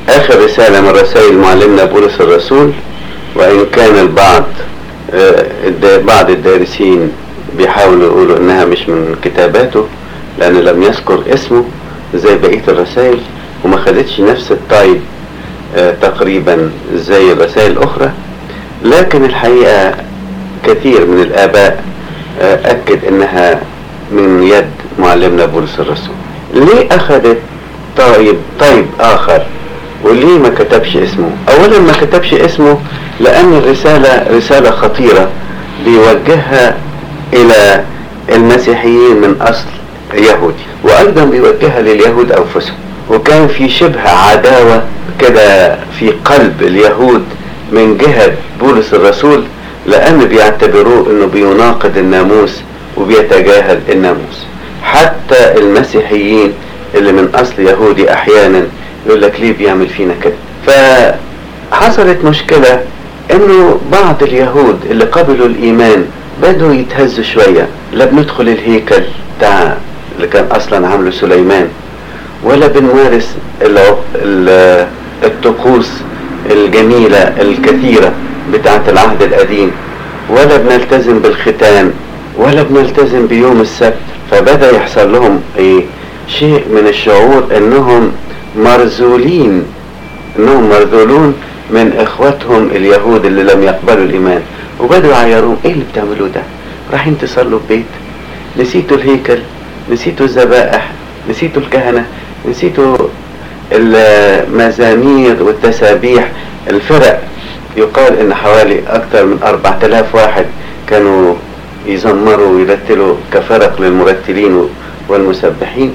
آخر رسالة من رسائل معلمنا بولس الرسول وإن كان البعض آه، الد- بعض الدارسين بيحاولوا يقولوا إنها مش من كتاباته لأن لم يذكر اسمه زي بقية الرسائل وما خدتش نفس الطيب آه، تقريبا زي الرسائل الأخرى لكن الحقيقة كثير من الآباء آه، أكد إنها من يد معلمنا بولس الرسول ليه أخذت طيب طيب آخر وليه ما كتبش اسمه أولا ما كتبش اسمه لأن الرسالة رسالة خطيرة بيوجهها إلى المسيحيين من أصل يهودي وأيضا بيوجهها لليهود أنفسهم وكان في شبه عداوة كده في قلب اليهود من جهة بولس الرسول لأن بيعتبروه أنه بيناقض الناموس وبيتجاهل الناموس حتى المسيحيين اللي من أصل يهودي أحيانا يقول لك ليه بيعمل فينا كده فحصلت مشكلة انه بعض اليهود اللي قبلوا الايمان بدوا يتهزوا شوية لا بندخل الهيكل بتاع اللي كان اصلا عامله سليمان ولا بنمارس الع- ال- الطقوس الجميلة الكثيرة بتاعة العهد القديم ولا بنلتزم بالختان ولا بنلتزم بيوم السبت فبدأ يحصل لهم ايه شيء من الشعور انهم مرذولين انهم مرذولون من اخواتهم اليهود اللي لم يقبلوا الايمان وبدأوا يعيروهم ايه اللي بتعملوه ده رايحين تصلوا في بيت نسيتوا الهيكل نسيتوا الذبائح نسيتوا الكهنة نسيتوا المزامير والتسابيح الفرق يقال ان حوالي اكثر من 4000 واحد كانوا يزمروا ويرتلوا كفرق للمرتلين والمسبحين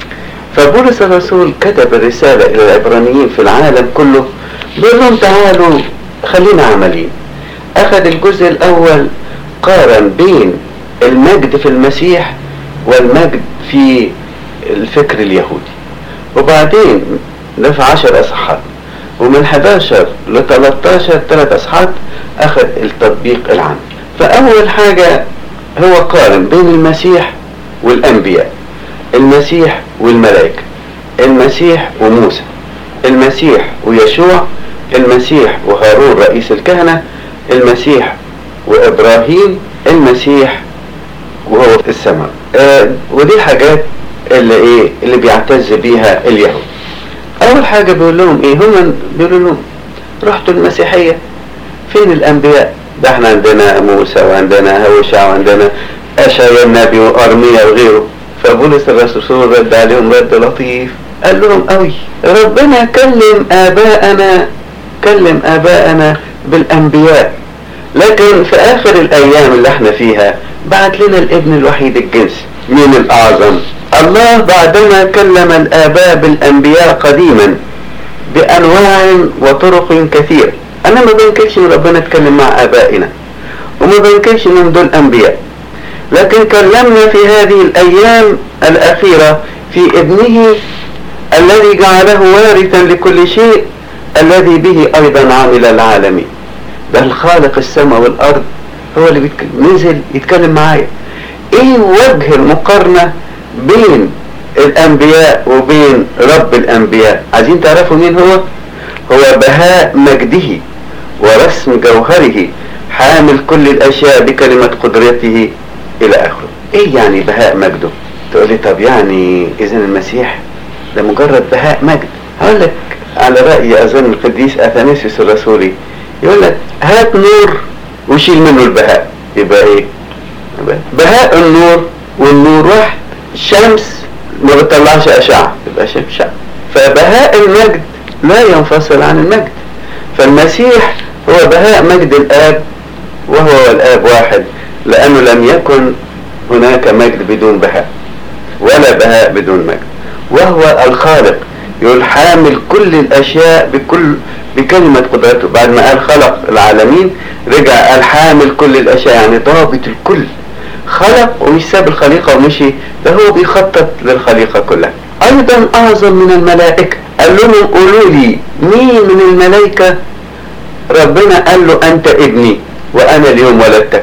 فبولس الرسول كتب الرسالة إلى العبرانيين في العالم كله بيقول لهم تعالوا خلينا عمليين أخذ الجزء الأول قارن بين المجد في المسيح والمجد في الفكر اليهودي وبعدين ده في عشر أصحاب ومن 11 ل 13 ثلاث أصحاب أخذ التطبيق العام فأول حاجة هو قارن بين المسيح والأنبياء المسيح والملائكة المسيح وموسى المسيح ويشوع المسيح وهارون رئيس الكهنة المسيح وإبراهيم المسيح وهو في السماء آه ودي الحاجات اللي ايه اللي بيعتز بيها اليهود اول حاجة بيقول لهم ايه هم بيقولوا لهم رحتوا المسيحية فين الانبياء ده احنا عندنا موسى وعندنا هوشع وعندنا اشعيا النبي وارميا وغيره فبولس الرسول رد عليهم رد لطيف قال لهم قوي ربنا كلم اباءنا كلم اباءنا بالانبياء لكن في اخر الايام اللي احنا فيها بعت لنا الابن الوحيد الجنسي مين الاعظم الله بعدما كلم الاباء بالانبياء قديما بانواع وطرق كثيره انا ما بنكرش ان ربنا اتكلم مع ابائنا وما بنكرش انهم دول انبياء لكن كلمنا في هذه الايام الاخيره في ابنه الذي جعله وارثا لكل شيء الذي به ايضا عمل العالمين ده الخالق السماء والارض هو اللي بيتكلم نزل يتكلم معايا ايه وجه المقارنة بين الانبياء وبين رب الانبياء عايزين تعرفوا مين هو هو بهاء مجده ورسم جوهره حامل كل الاشياء بكلمة قدرته الى اخره ايه يعني بهاء مجده تقولي طب يعني اذا المسيح ده مجرد بهاء مجد هقول لك على رأي اظن القديس اثناسيوس الرسولي يقول لك هات نور وشيل منه البهاء يبقى ايه يبقى بهاء النور والنور واحد الشمس ما بتطلعش اشعه يبقى شمس فبهاء المجد لا ينفصل عن المجد فالمسيح هو بهاء مجد الاب وهو والاب واحد لانه لم يكن هناك مجد بدون بهاء ولا بهاء بدون مجد وهو الخالق يقول حامل كل الاشياء بكل بكلمة قدرته بعد ما قال خلق العالمين رجع قال حامل كل الاشياء يعني ضابط الكل خلق ومش ساب الخليقة ومشي ده هو بيخطط للخليقة كلها ايضا اعظم من الملائكة قال لهم قولوا لي مين من الملائكة ربنا قال له انت ابني وانا اليوم ولدتك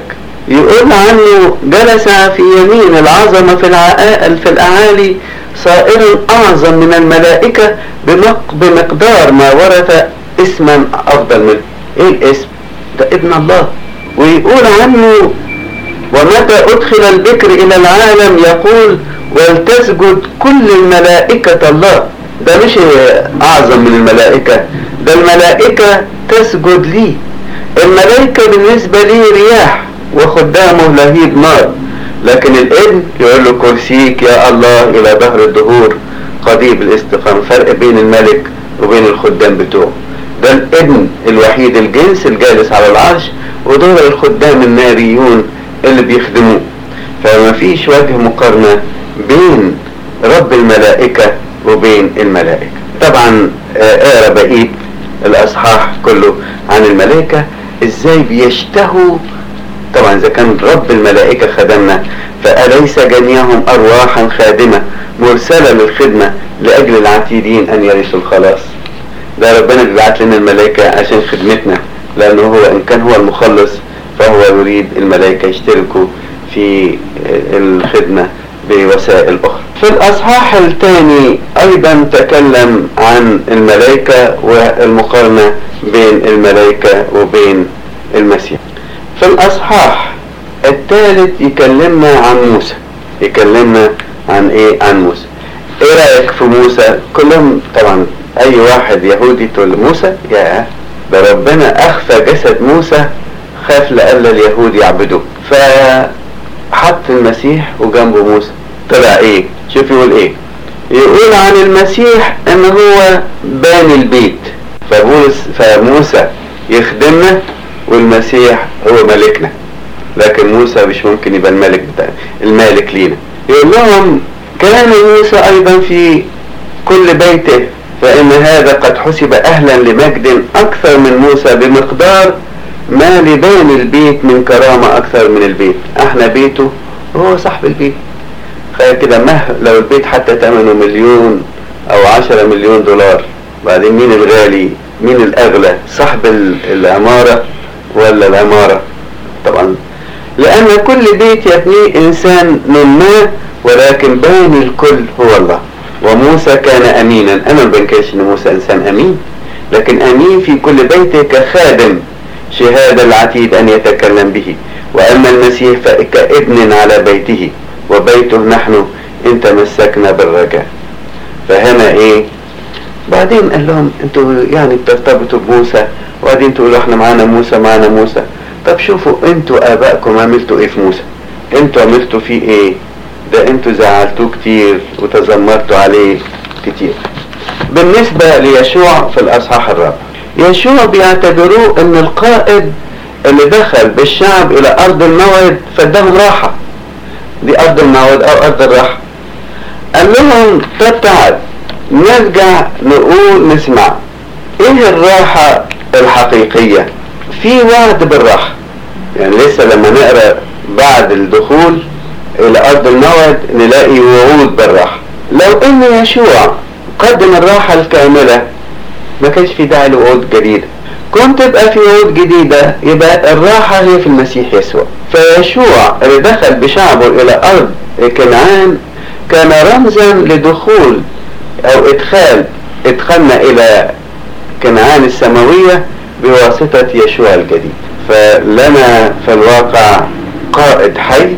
يقول عنه جلس في يمين العظمة في العقائل في الأعالي صائر أعظم من الملائكة بمقدار ما ورث اسما أفضل منه إيه الاسم؟ ده ابن الله ويقول عنه ومتى أدخل البكر إلى العالم يقول ولتسجد كل الملائكة الله ده مش أعظم من الملائكة ده الملائكة تسجد لي الملائكة بالنسبة لي رياح وخدامه لهيب نار لكن الابن يقول له كرسيك يا الله إلى ظهر الدهور قضيب الاستقامة فرق بين الملك وبين الخدام بتوعه ده الابن الوحيد الجنس الجالس على العرش ودول الخدام الناريون اللي بيخدموه فما فيش وجه مقارنة بين رب الملائكة وبين الملائكة طبعا اقرا بقية الاصحاح كله عن الملائكة ازاي بيشتهوا طبعا اذا كان رب الملائكة خدمنا فأليس جميعهم أرواحا خادمة مرسلة للخدمة لأجل العتيدين أن يرثوا الخلاص ده ربنا بيبعت لنا الملائكة عشان خدمتنا لأنه هو إن كان هو المخلص فهو يريد الملائكة يشتركوا في الخدمة بوسائل أخرى في الأصحاح الثاني أيضا تكلم عن الملائكة والمقارنة بين الملائكة وبين المسيح في الأصحاح الثالث يكلمنا عن موسى يكلمنا عن ايه عن موسى ايه رأيك في موسى كلهم طبعا اي واحد يهودي تقول موسى يا ده ربنا اخفى جسد موسى خاف لألا اليهود يعبدوه فحط المسيح وجنبه موسى طلع ايه شوف يقول ايه يقول عن المسيح ان هو باني البيت فبولس فموسى يخدمنا والمسيح هو ملكنا لكن موسى مش ممكن يبقى الملك بتاع المالك لينا يقول لهم كان موسى ايضا في كل بيته فان هذا قد حسب اهلا لمجد اكثر من موسى بمقدار ما لبان البيت من كرامة اكثر من البيت احنا بيته وهو صاحب البيت كده مه لو البيت حتى ثمنه مليون او عشرة مليون دولار بعدين مين الغالي مين الاغلى صاحب العمارة ولا العمارة طبعا لأن كل بيت يبنيه إنسان من ما ولكن باني الكل هو الله وموسى كان أمينا أنا ما بنكرش إن موسى إنسان أمين لكن أمين في كل بيته كخادم شهادة العتيد أن يتكلم به وأما المسيح فكابن على بيته وبيته نحن إن تمسكنا بالرجاء فهنا إيه بعدين قال لهم انتوا يعني بترتبطوا بموسى وبعدين تقولوا احنا معانا موسى معانا موسى طب شوفوا انتوا ابائكم عملتوا ايه في موسى انتوا عملتوا فيه ايه ده انتوا زعلتوه كتير وتذمرتوا عليه كتير بالنسبة ليشوع في الاصحاح الرابع يشوع بيعتبروه ان القائد اللي دخل بالشعب الى ارض الموعد فاداهم راحة دي ارض الموعد او ارض الراحة قال لهم طب تعال نرجع نقول نسمع ايه الراحة الحقيقية في وعد بالراحة يعني لسه لما نقرأ بعد الدخول الى ارض الموعد نلاقي وعود بالراحة لو ان يشوع قدم الراحة الكاملة ما كانش في داعي لوعود جديدة كنت تبقى في وعود جديدة يبقى الراحة هي في المسيح يسوع فيشوع اللي دخل بشعبه الى ارض كنعان كان رمزا لدخول او ادخال ادخلنا الى كنعان السماوية بواسطة يشوع الجديد فلنا في الواقع قائد حي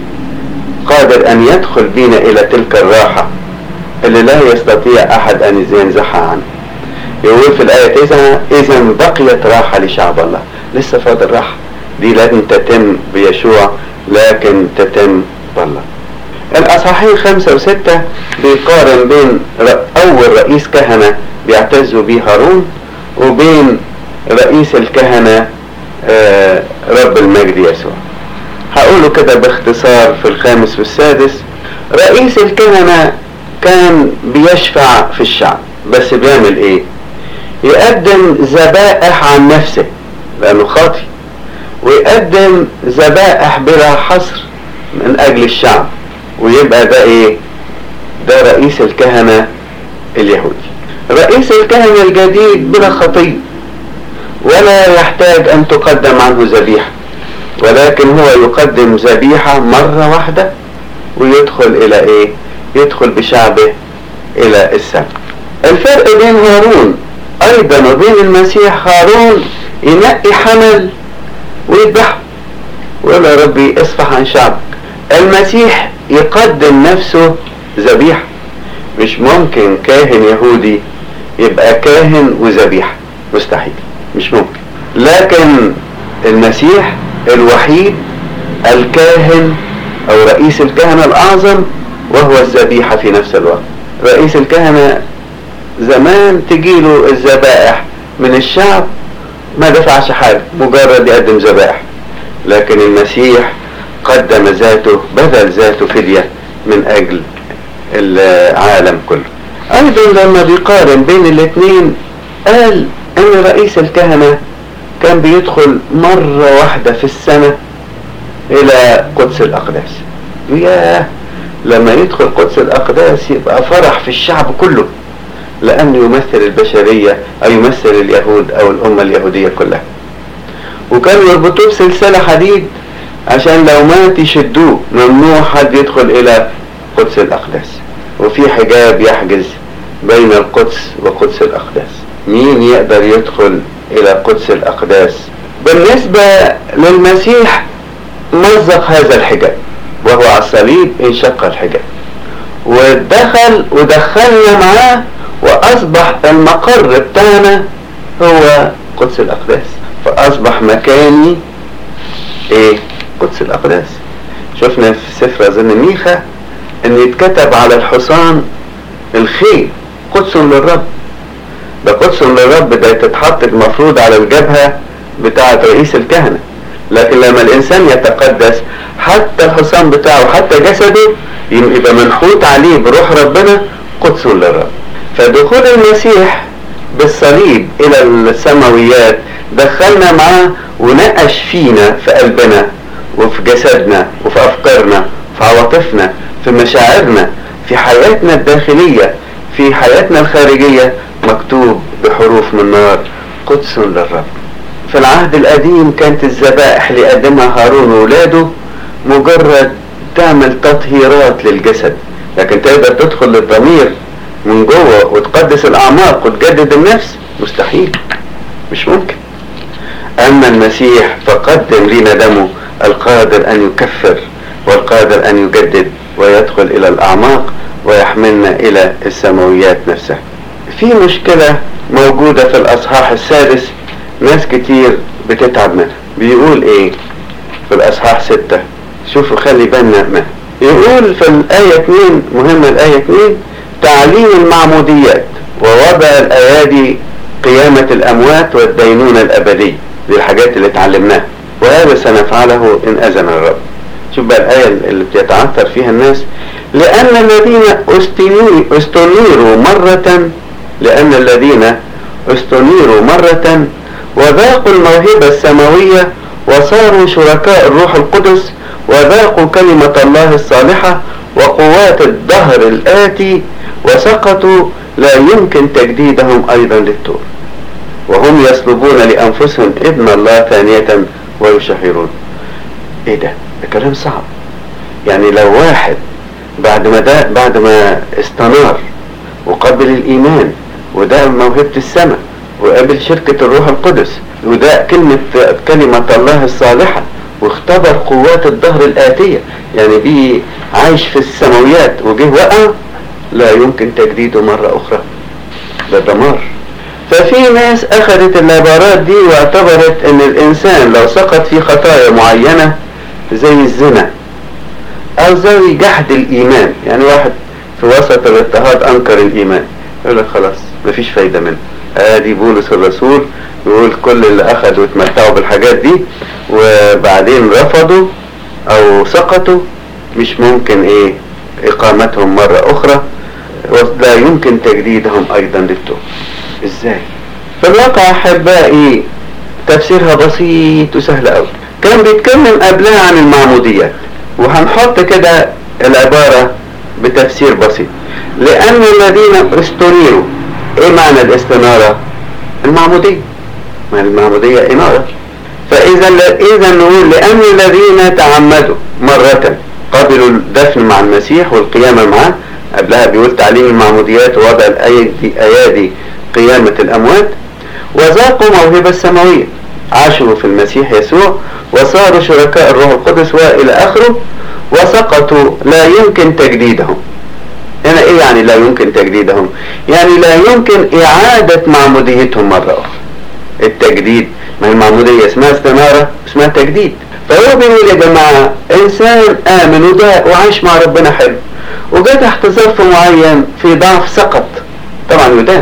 قادر ان يدخل بنا الى تلك الراحة اللي لا يستطيع احد ان ينزعها عنه يقول في الآية 9 إذا بقيت راحة لشعب الله لسه فاضل راحة دي لن تتم بيشوع لكن تتم بالله الأصحاحين خمسة وستة بيقارن بين أول رئيس كهنة بيعتزوا بيه هارون وبين رئيس الكهنة آه رب المجد يسوع هقوله كده باختصار في الخامس والسادس رئيس الكهنة كان بيشفع في الشعب بس بيعمل ايه يقدم ذبائح عن نفسه لانه خاطي ويقدم ذبائح بلا حصر من اجل الشعب ويبقى ده ايه ده رئيس الكهنة اليهودي رئيس الكهنة الجديد بلا خطية ولا يحتاج ان تقدم عنه ذبيحة ولكن هو يقدم ذبيحة مرة واحدة ويدخل الى ايه يدخل بشعبه الى السماء الفرق بين هارون ايضا وبين المسيح هارون ينقي حمل ويذبحه ويقول يا ربي اصفح عن شعبك المسيح يقدم نفسه ذبيحة مش ممكن كاهن يهودي يبقى كاهن وذبيحة مستحيل مش ممكن لكن المسيح الوحيد الكاهن او رئيس الكهنة الاعظم وهو الذبيحة في نفس الوقت رئيس الكهنة زمان تجيله الذبائح من الشعب ما دفعش حاجة مجرد يقدم ذبائح لكن المسيح قدم ذاته بذل ذاته فدية من اجل العالم كله ايضا لما بيقارن بين الاثنين قال ان رئيس الكهنة كان بيدخل مرة واحدة في السنة الى قدس الاقداس ياه لما يدخل قدس الاقداس يبقى فرح في الشعب كله لانه يمثل البشرية او يمثل اليهود او الامة اليهودية كلها وكانوا يربطوه بسلسلة حديد عشان لو مات يشدوه ممنوع حد يدخل الى قدس الاقداس وفي حجاب يحجز بين القدس وقدس الاقداس مين يقدر يدخل الى قدس الاقداس بالنسبة للمسيح مزق هذا الحجاب وهو على الصليب انشق الحجاب ودخل ودخلنا معاه واصبح المقر بتاعنا هو قدس الاقداس فاصبح مكاني ايه قدس الاقداس شفنا في سفر اظن ميخا ان يتكتب على الحصان الخيل قدس للرب ده قدس للرب ده تتحط المفروض على الجبهة بتاعة رئيس الكهنة لكن لما الانسان يتقدس حتى الحصان بتاعه حتى جسده يبقى منحوت عليه بروح ربنا قدس للرب فدخول المسيح بالصليب الى السماويات دخلنا معاه ونقش فينا في قلبنا وفي جسدنا وفي افكارنا في عواطفنا في مشاعرنا في حياتنا الداخلية في حياتنا الخارجية مكتوب بحروف من نار قدس للرب في العهد القديم كانت الذبائح اللي قدمها هارون وولاده مجرد تعمل تطهيرات للجسد لكن تقدر تدخل للضمير من جوه وتقدس الاعماق وتجدد النفس مستحيل مش ممكن اما المسيح فقدم لنا دمه القادر ان يكفر والقادر ان يجدد ويدخل الى الاعماق ويحملنا الى السماويات نفسها في مشكلة موجودة في الاصحاح السادس ناس كتير بتتعب منها بيقول ايه في الاصحاح ستة شوفوا خلي بالنا منها يقول في الآية 2 مهمة الآية 2 تعليم المعموديات ووضع الأيادي قيامة الأموات والدينونة الأبدية دي الحاجات اللي اتعلمناها وهذا سنفعله إن أذن الرب شوف بقى الآية اللي بيتعثر فيها الناس لأن الذين استنيروا مرة لأن الذين استنيروا مرة وذاقوا الموهبة السماوية وصاروا شركاء الروح القدس وذاقوا كلمة الله الصالحة وقوات الدهر الآتي وسقطوا لا يمكن تجديدهم أيضا للتوب وهم يصلبون لأنفسهم ابن الله ثانية ويشهرون ايه ده ده كلام صعب يعني لو واحد بعد ما ده بعد ما استنار وقبل الإيمان وده موهبة السماء وقابل شركة الروح القدس وده كلمة كلمة الله الصالحة واختبر قوات الظهر الآتية يعني دي عايش في السماويات وجه وقع لا يمكن تجديده مرة أخرى ده دمار ففي ناس أخذت العبارات دي واعتبرت إن الإنسان لو سقط في خطايا معينة زي الزنا أو زي جحد الإيمان يعني واحد في وسط الاضطهاد أنكر الإيمان يقول لك خلاص مفيش فايدة منه ادي بولس الرسول يقول كل اللي اخذوا واتمتعوا بالحاجات دي وبعدين رفضوا او سقطوا مش ممكن ايه اقامتهم مرة اخرى ولا يمكن تجديدهم ايضا للتوب ازاي في الواقع احبائي تفسيرها بسيط وسهل قوي كان بيتكلم قبلها عن المعموديات وهنحط كده العبارة بتفسير بسيط لان الذين استنيروا ايه معنى الاستنارة المعمودية ما المعمودية انارة فاذا اذا نقول لان الذين تعمدوا مرة قبلوا الدفن مع المسيح والقيامة معه قبلها بيقول تعليم المعموديات ووضع الايادي ايادي قيامة الاموات وذاقوا موهبة السماوية عاشوا في المسيح يسوع وصاروا شركاء الروح القدس والى اخره وسقطوا لا يمكن تجديدهم هنا ايه يعني لا يمكن تجديدهم يعني لا يمكن اعادة معموديتهم مرة اخرى التجديد ما هي المعمودية اسمها استنارة اسمها تجديد فهو بيقول يا جماعة انسان امن وده وعاش مع ربنا حلو وجاء تحت ظرف معين في ضعف سقط طبعا يدان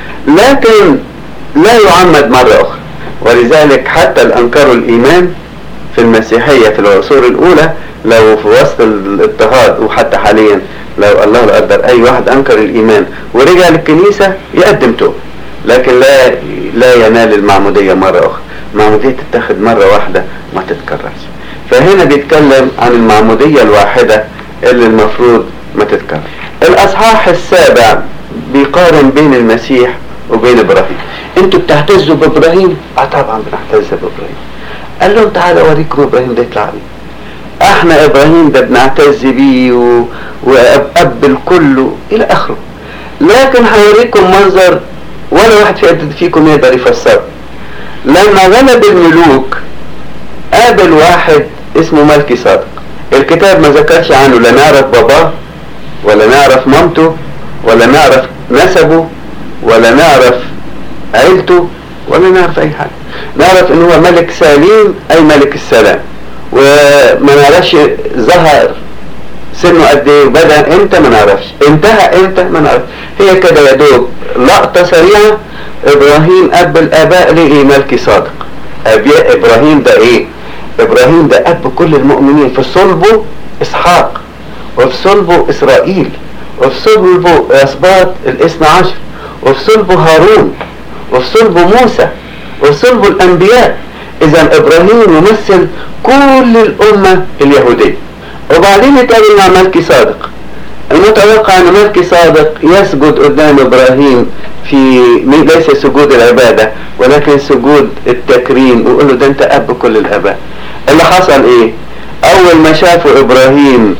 لكن لا يعمد مرة اخرى ولذلك حتى الانكروا الايمان في المسيحية في العصور الاولى لو في وسط الاضطهاد وحتى حاليا لو الله لا قدر اي واحد انكر الايمان ورجع للكنيسة يقدم توبة لكن لا لا ينال المعمودية مرة اخرى المعمودية تتاخد مرة واحدة ما تتكررش فهنا بيتكلم عن المعمودية الواحدة اللي المفروض ما تتكرر الاصحاح السابع بيقارن بين المسيح وبين ابراهيم انتوا بتعتزوا بابراهيم اه طبعا بنعتز بابراهيم قال لهم تعالى اوريكم ابراهيم ده يطلع لي احنا ابراهيم ده بنعتز بيه و... واب الكل الى اخره لكن هوريكم منظر ولا واحد فيكم يقدر يفسره لما غلب الملوك قابل واحد اسمه ملكي صادق الكتاب ما ذكرش عنه لا نعرف باباه ولا نعرف مامته ولا نعرف نسبه ولا نعرف عيلته ولا نعرف اي حاجه نعرف ان هو ملك سليم اي ملك السلام وما نعرفش ظهر سنه قد ايه وبدا امتى ما نعرفش انتهى امتى ما نعرفش هي كده يا دوب لقطه سريعه ابراهيم اب الاباء لقي ملكي صادق ابياء ابراهيم ده ايه ابراهيم ده اب كل المؤمنين في صلبه اسحاق وفي صلبه اسرائيل وفي صلبه اسباط الاثنى عشر وفي صلبه هارون وفي صلبه موسى وفي صلبه الانبياء اذا ابراهيم يمثل كل الامه اليهوديه وبعدين يتقابل مع ملكي صادق المتوقع ان ملكي صادق يسجد قدام ابراهيم في ليس سجود العبادة ولكن سجود التكريم ويقول له ده انت اب كل الاباء اللي حصل ايه اول ما شافوا ابراهيم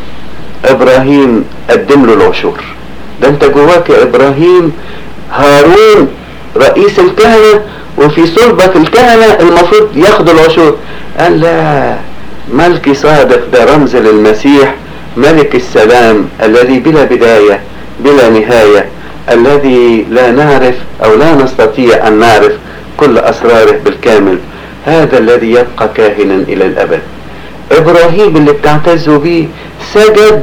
ابراهيم قدم له العشور ده انت جواك يا ابراهيم هارون رئيس الكهنة وفي صلبك الكهنة المفروض ياخدوا العشور قال لا ملكي صادق ده رمز للمسيح ملك السلام الذي بلا بداية بلا نهاية الذي لا نعرف أو لا نستطيع أن نعرف كل أسراره بالكامل هذا الذي يبقى كاهنا إلى الأبد إبراهيم اللي بتعتزوا بيه سجد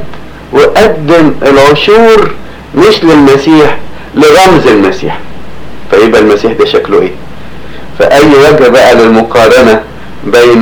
وقدم العشور مش للمسيح لرمز المسيح فيبقى المسيح ده شكله ايه فأي وجه بقى للمقارنة بين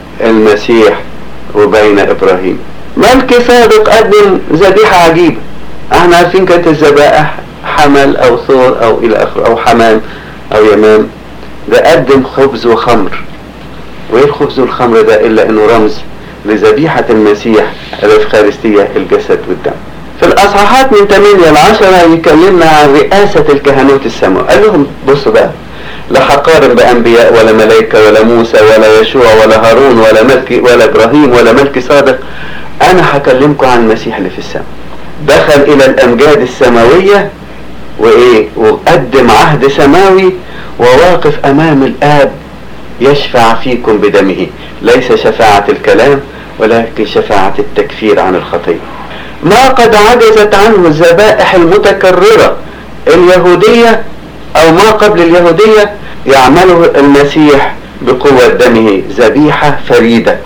المسيح وبين إبراهيم ملكي صادق قدم ذبيحة عجيبة احنا عارفين كانت الذبائح حمل او ثور او الى اخره او حمام او يمام ده قدم خبز وخمر وايه الخبز والخمر ده الا انه رمز لذبيحة المسيح الافخارستية الجسد والدم في الاصحاحات من 8 ل 10 يكلمنا عن رئاسة الكهنوت السماء قال لهم بصوا بقى لا هقارن بانبياء ولا ملائكة ولا موسى ولا يشوع ولا هارون ولا ملكي ولا ابراهيم ولا ملكي صادق انا هكلمكم عن المسيح اللي في السماء دخل الى الامجاد السماوية وايه وقدم عهد سماوي وواقف امام الاب يشفع فيكم بدمه ليس شفاعة الكلام ولكن شفاعة التكفير عن الخطية ما قد عجزت عنه الذبائح المتكررة اليهودية او ما قبل اليهودية يعمله المسيح بقوة دمه ذبيحة فريدة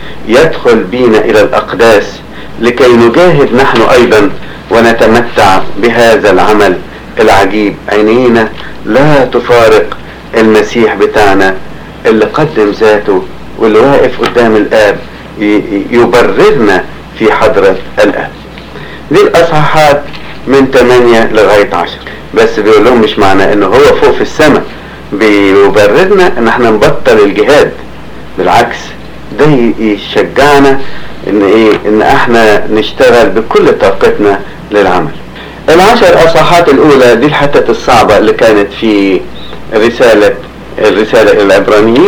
يدخل بينا الى الاقداس لكي نجاهد نحن ايضا ونتمتع بهذا العمل العجيب عينينا لا تفارق المسيح بتاعنا اللي قدم ذاته واللي واقف قدام الاب يبررنا في حضرة الاب دي الاصحاحات من 8 لغاية 10 بس بيقول لهم مش معنى انه هو فوق في السماء بيبررنا ان احنا نبطل الجهاد بالعكس ده يشجعنا ان ايه ان احنا نشتغل بكل طاقتنا للعمل العشر اصحاحات الاولى دي الحتة الصعبة اللي كانت في رسالة الرسالة الى العبرانيين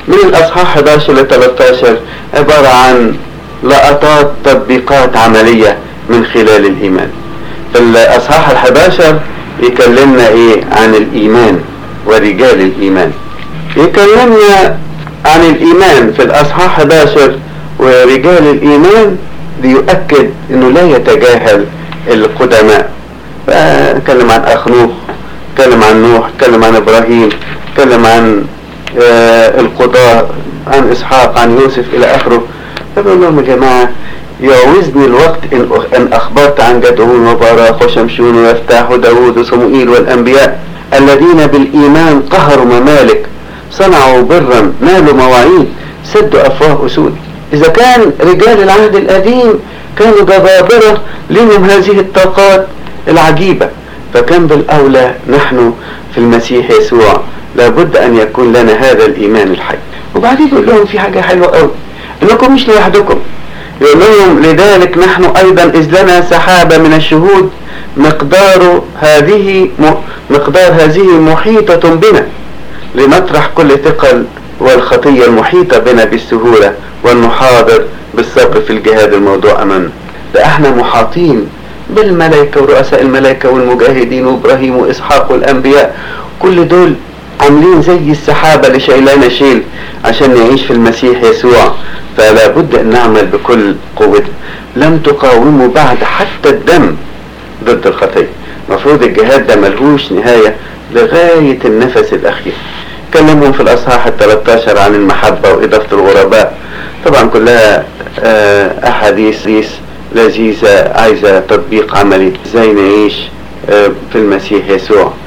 من الأصحاح 11 ل 13 عبارة عن لقطات تطبيقات عملية من خلال الإيمان في الأصحاح ال 11 يكلمنا إيه عن الإيمان ورجال الإيمان يكلمنا عن الإيمان في الأصحاح 11 ورجال الإيمان ليؤكد أنه لا يتجاهل القدماء اتكلم عن أخنوخ اتكلم عن نوح اتكلم عن إبراهيم اتكلم عن آه القضاء عن إسحاق عن يوسف إلى آخره فبقول لهم يا جماعة يعوزني الوقت إن, إن أخبرت عن جدعون وبراخ وشمشون ويفتاح وداود وصموئيل والأنبياء الذين بالإيمان قهروا ممالك صنعوا برا نالوا مواعيد سدوا أفواه أسود إذا كان رجال العهد القديم كانوا جبابرة لهم هذه الطاقات العجيبة فكان بالأولى نحن في المسيح يسوع لابد أن يكون لنا هذا الإيمان الحي وبعدين يقول لهم في حاجة حلوة قوي إنكم مش لوحدكم يقول لهم لذلك نحن أيضا إذ لنا سحابة من الشهود مقدار هذه مقدار هذه محيطة بنا لنطرح كل ثقل والخطية المحيطة بنا بالسهولة والنحاضر بالصبر في الجهاد الموضوع أمامنا ده احنا محاطين بالملائكة ورؤساء الملائكة والمجاهدين وإبراهيم وإسحاق والأنبياء كل دول عاملين زي السحابة اللي شايلانا شيل عشان نعيش في المسيح يسوع فلا بد أن نعمل بكل قوتنا لم تقاوموا بعد حتى الدم ضد الخطية المفروض الجهاد ده ملهوش نهاية لغاية النفس الأخير كلمهم في الأصحاح ال 13 عن المحبة وإضافة الغرباء طبعا كلها أحاديث لذيذة عايزة تطبيق عملي ازاي نعيش في المسيح يسوع